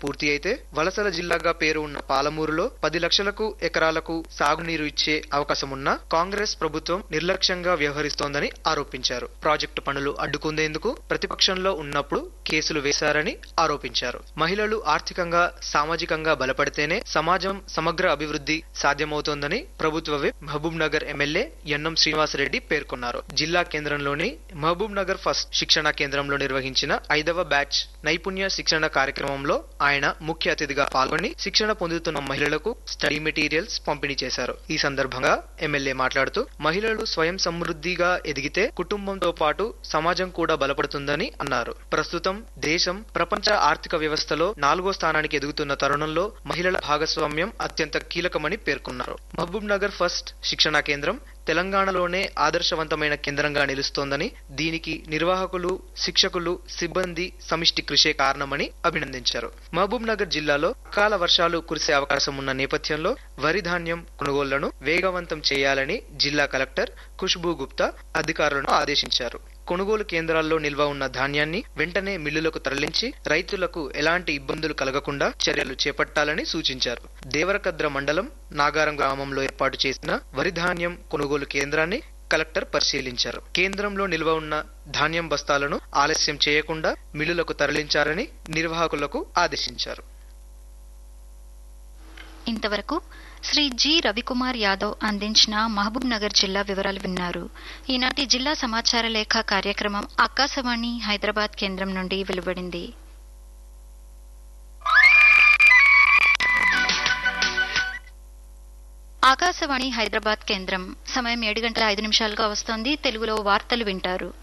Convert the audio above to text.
పూర్తి అయితే వలసల జిల్లాగా పేరు ఉన్న పాలమూరులో పది లక్షలకు ఎకరాలకు సాగునీరు ఇచ్చే అవకాశం ఉన్నా కాంగ్రెస్ ప్రభుత్వం నిర్లక్ష్యంగా వ్యవహరిస్తోందని ఆరోపించారు ప్రాజెక్టు పనులు అడ్డుకుందేందుకు ప్రతిపక్షంలో ఉన్నప్పుడు కేసులు వేశారని ఆరోపించారు మహిళలు ఆర్థికంగా సామాజికంగా బలపడితేనే సమాజం సమగ్ర అభివృద్ధి సాధ్యమవుతోందని ప్రభుత్వ whip Mahabubnagar MLA Ennam Srinivasa Reddy పేర్కొన్నారు జిల్లా కేంద్రంలోని మహబూబ్ నగర్ ఫస్ట్ శిక్షణ కేంద్రంలో నిర్వహించిన ఐదవ బ్యాచ్ నైపుణ్య శిక్షణ కార్యక్రమంలో ఆయన ముఖ్య అతిథిగా పాల్గొని శిక్షణ పొందుతున్న మహిళలకు స్టడీ మెటీరియల్స్ పంపిణీ చేశారు ఈ సందర్భంగా ఎమ్మెల్యే మాట్లాడుతూ మహిళలు స్వయం సమృద్ధిగా ఎదిగితే కుటుంబంతో పాటు సమాజం కూడా బలపడుతుందని అన్నారు ప్రస్తుతం దేశం ప్రపంచ ఆర్థిక వ్యవస్థలో నాలుగో స్థానానికి ఎదుగుతున్న తరుణంలో మహిళల భాగస్వామ్యం అత్యంత కీలకమని పేర్కొన్నారు మహబూబ్ నగర్ ఫస్ట్ శిక్షణా కేంద్రం తెలంగాణలోనే ఆదర్శవంతమైన కేంద్రంగా నిలుస్తోందని దీనికి నిర్వాహకులు శిక్షకులు సిబ్బంది సమిష్టి కృషే కారణమని అభినందించారు మహబూబ్ నగర్ జిల్లాలో అకాల వర్షాలు కురిసే అవకాశం ఉన్న నేపథ్యంలో వరి ధాన్యం కొనుగోళ్లను వేగవంతం చేయాలని జిల్లా కలెక్టర్ ఖుష్బూ గుప్తా అధికారులను ఆదేశించారు కొనుగోలు కేంద్రాల్లో నిల్వ ఉన్న ధాన్యాన్ని వెంటనే మిల్లులకు తరలించి రైతులకు ఎలాంటి ఇబ్బందులు కలగకుండా చర్యలు చేపట్టాలని సూచించారు దేవరకద్ర మండలం నాగారం గ్రామంలో ఏర్పాటు చేసిన వరి ధాన్యం కొనుగోలు కేంద్రాన్ని కలెక్టర్ పరిశీలించారు కేంద్రంలో నిల్వ ఉన్న ధాన్యం బస్తాలను ఆలస్యం చేయకుండా మిల్లులకు తరలించారని నిర్వాహకులకు ఆదేశించారు ఇంతవరకు శ్రీ జి రవికుమార్ యాదవ్ అందించిన మహబూబ్ నగర్ జిల్లా వివరాలు విన్నారు ఈనాటి జిల్లా సమాచార లేఖ కార్యక్రమం ఆకాశవాణి హైదరాబాద్ కేంద్రం నుండి వెలువడింది ఆకాశవాణి హైదరాబాద్ కేంద్రం సమయం ఏడు గంటల ఐదు నిమిషాలుగా వస్తోంది తెలుగులో వార్తలు వింటారు